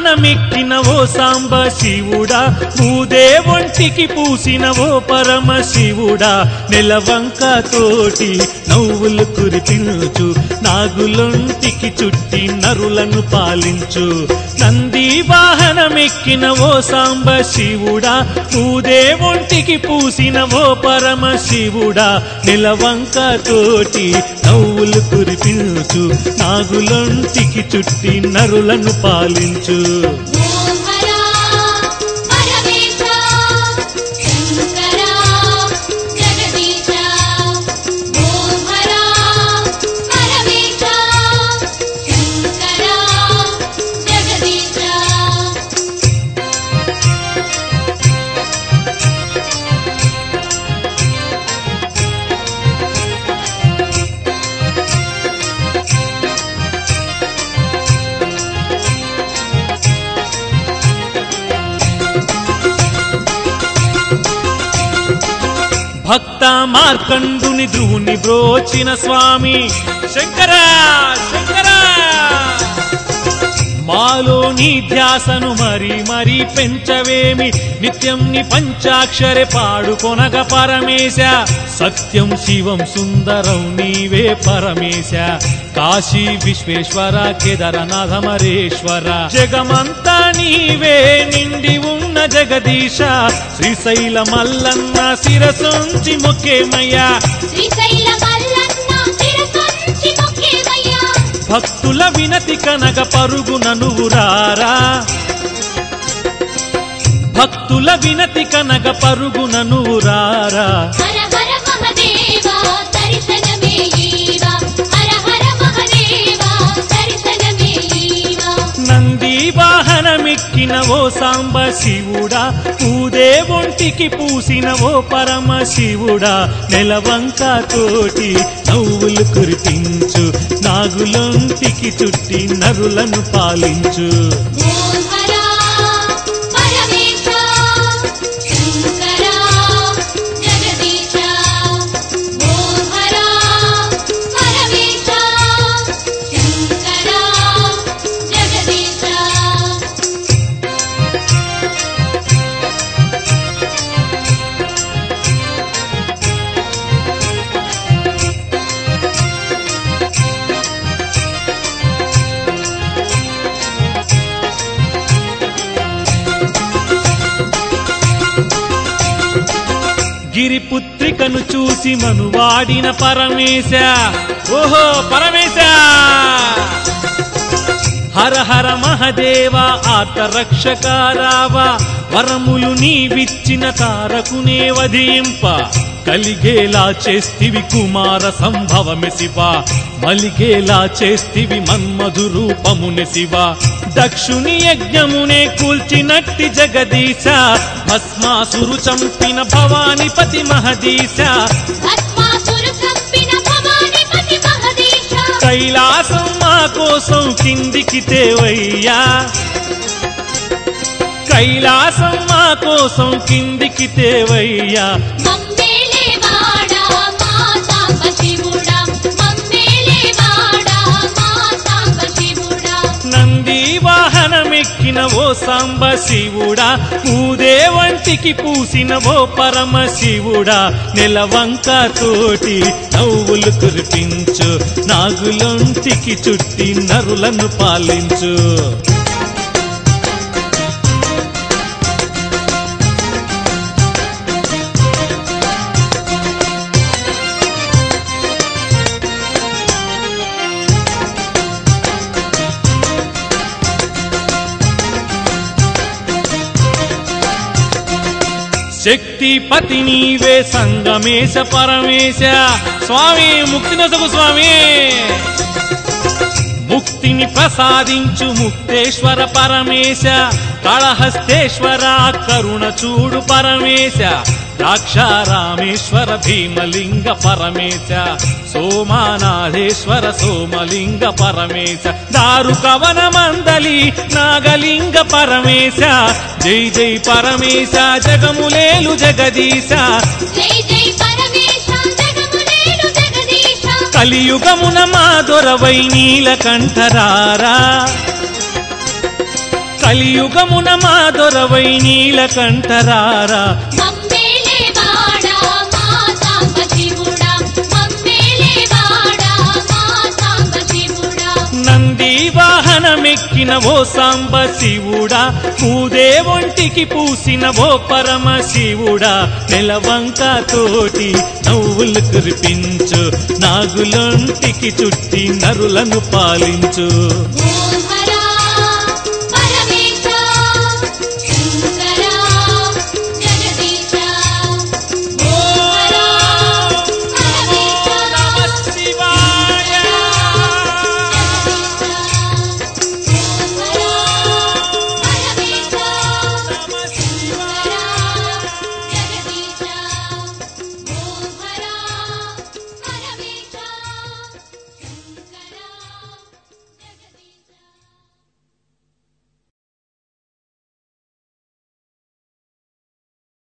వాహనమెక్కిన ఓ సాంబ శివుడా ఊదే ఒంటికి పూసిన ఓ పరమ శివుడా నెలవంక తోటి నవ్వులు కురిపించు నాగులొంటికి చుట్టి నరులను పాలించు నంది వాహనమెక్కిన ఓ సాంబ శివుడా ఊదే ఒంటికి పూసిన ఓ పరమ శివుడా నెలవంక తోటి నవ్వులు కురిపించు నాగులొంటికి చుట్టి నరులను పాలించు ఓం హరా పరమేశ శంకర జగదీశ ఓం హరా పరమేశ శంకర జగదీశ భక్త మార్కండుని ధ్రువుని బ్రోచిన స్వామి శంకర శంకర మాలో నీ ధ్యాసను మరి మరి పెంచవేమి నిత్యం ని పంచాక్షరే పాడుకొనగ పరమేశ సత్యం శివం సుందరం నీవే పరమేశ కాశీ విశ్వేశ్వర కేదారనాథ మరేశ్వర జగమంతా నీవే నిండి ఉన్న జగదీశ శ్రీశైల మల్లన్న శిరసుంచి మొక్కేమయ్యా శ్రీశైల మల్లన్న శిరసొంచి మొక్కేమయ్యా భక్తుల వినతి కనగ పరుగున నువ్వు రారా భక్తుల వినతి కనగ పరుగున నువ్వు రారా హర హర మహదేవ దర్శనమే ఈవా హర హర మహదేవ దర్శనమే ఈవా నంది వాహనమెక్కిన ఓ సాంబ శివుడా ఊదే ఒంటికి పూసిన ఓ పరమ శివుడా నెలవంక తోటి నవ్వులు కురిపించు నాగులొంటికి చుట్టి నరులను పాలించు ఓం హరా పరమేశ శంకర జగదీశ ఓం హరా పరమేశ శంకర జగదీశ గిరిపుత్రికను చూసి మనువాడిన పరమేశ ఓహో పరమేశ హర హర మహదేవ ఆర్త రక్షకారావా వరములు నీవిచ్చిన తారకునే వధింప కలిగేలా చేస్తివి కుమార సంభవమి శివ మలిగేలా చేస్తివి మన్మధు రూపముని శివ దక్షుని యజ్ఞమునే కూల్చినట్టి జగదీశ భస్మాసురు చంపిన భవానిపతి మహదీశ భస్మాసురు చంపిన భవానిపతి మహదీశ కైలాసం మా కోసం కిందికి తేవయ్యా కైలాసం మా కోసం కిందికి తేవయ్యా మమ్మేలే వాడా మా సాంబ శివుడా మమ్మేలే వాడా మా సాంబ శివుడా నంది వాహనమెక్కిన ఓ సాంబ శివుడా ఊదే వంటికి పూసిన ఓ పరమ శివుడా నెలవంక తోటి నవ్వులు కురిపించు నాగులొంటికి చుట్టి నరులను పాలించు శక్తిపతి నీవే సంగమేశ పరమేశ స్వామి ముక్తి నొసగు స్వామి ముక్తిని ప్రసాదించు ముక్తేశ్వర పరమేశ కళహస్తేశ్వర కరుణ చూడు పరమేశ ద్రాక్షారామేశ్వర భీమలింగ పరమేశ సోమానాథేశ్వర సోమలింగ పరమేశ దారు కవన మందలి నాగలింగ పరమేశ జై జై పరమేశ జగములేలు జగదీశ జై జై పరమేశ జగములేలు జగదీశ కలియుగమున మా దొరవై నీలకంఠరారా కలియుగమున మా దొరవై నీలకంఠరారా మమ్మేలే వాడా మా సాంబ శివుడా మమ్మేలే వాడా మా సాంబ శివుడా నంది వాహనమెక్కిన ఓ సాంబ శివుడా పూదే ఒంటికి పూసిన ఓ పరమ శివుడా నెలవంక తోటి నవ్వులు కురిపించు నాగులొంటికి చుట్టి నరులను పాలించు ఓం